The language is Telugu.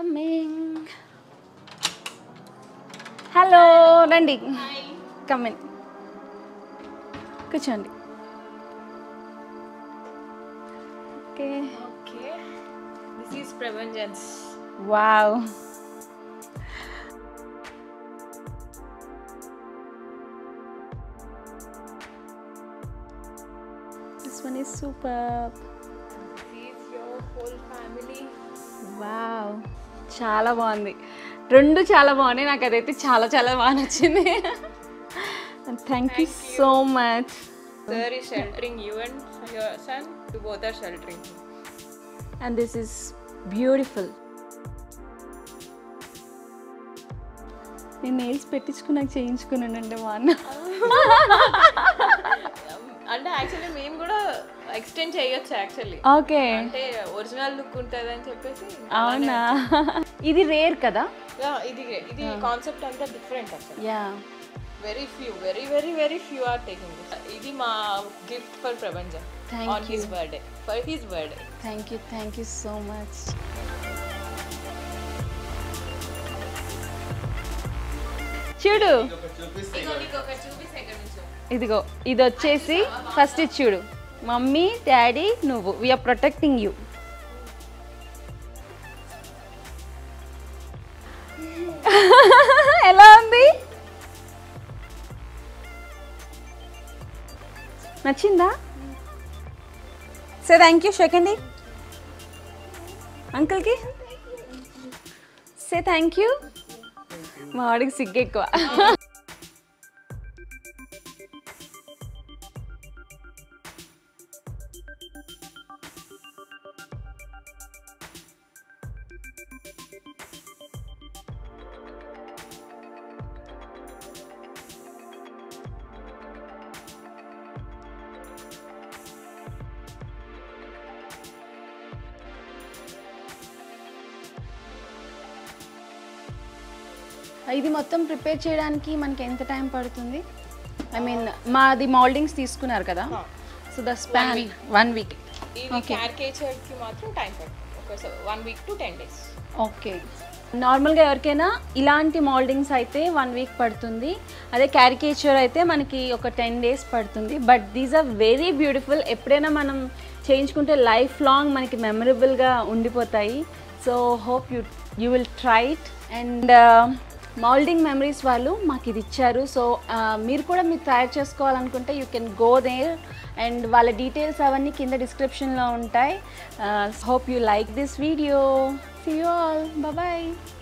కమింగ్ హలో రండి కమింగ్ కూర్చోండి okay Okay. This is Prevenjans. Wow this one is super This is your whole family. Wow చాలా బాగుంది రెండు చాలా బాగున్నాయి నాకు అదైతే చాలా చాలా బాగా నచ్చింది thank you so much Sir is sheltering you and your son. You both are sheltering him. And this is beautiful నేను నెయిల్స్ పెట్టించుకున్నాక చేయించుకున్నానండి మా అన్న అంటే యాక్చువల్లీ మేము కూడా ఎక్స్టెండ్ చేయొచ్చు యాక్చువల్లీ ఓకే అంటే ఒరిజినల్ లుక్ ఉంటుంది అని చెప్పేసి అవునా ఇది రేర్ కదా Yeah, ఇది ఇది కాన్సెప్ట్ అంతా డిఫరెంట్ అసలు yeah very few very very very few are taking ఇది మా గిఫ్ట్ ఫర్ ప్రపంచం Thank on his birthday for his birthday thank you thank you so much చూడు ఇదిగో ఇది వచ్చేసి ఫస్ట్ ఇది చూడు మమ్మీ డాడీ నువ్వు వీఆర్ ప్రొటెక్టింగ్ యూ ఎలా ఉంది నచ్చిందా సే థ్యాంక్ యూ సెకండ్ అంకుల్కి సే థ్యాంక్ యూ మా వాడికి సిగ్గు ఎక్కువ ఇది మొత్తం ప్రిపేర్ చేయడానికి మనకి ఎంత టైం పడుతుంది ఐ మీన్ మాది మౌల్డింగ్స్ తీసుకున్నారు కదా so the span one week ఇది క్యారికేచర్ కి మాత్రం టైం పడుతుంది ఒక one week to ten days okay నార్మల్గా ఎవరికైనా ఇలాంటి మోల్డింగ్స్ అయితే వన్ వీక్ పడుతుంది అదే క్యారికేచర్ అయితే మనకి ఒక టెన్ డేస్ పడుతుంది but these are very beautiful ఎప్పుడైనా మనం చేయించుకుంటే లైఫ్ లాంగ్ మనకి మెమరబుల్గా ఉండిపోతాయి so hope you you will try it and moulding memories వాళ్ళు మాకు ఇది ఇచ్చారు సో మీరు కూడా మీరు తయారు చేసుకోవాలనుకుంటే you can go there and వాళ్ళ డీటెయిల్స్ అవన్నీ కింద డిస్క్రిప్షన్లో ఉంటాయి hope you like this video see you all bye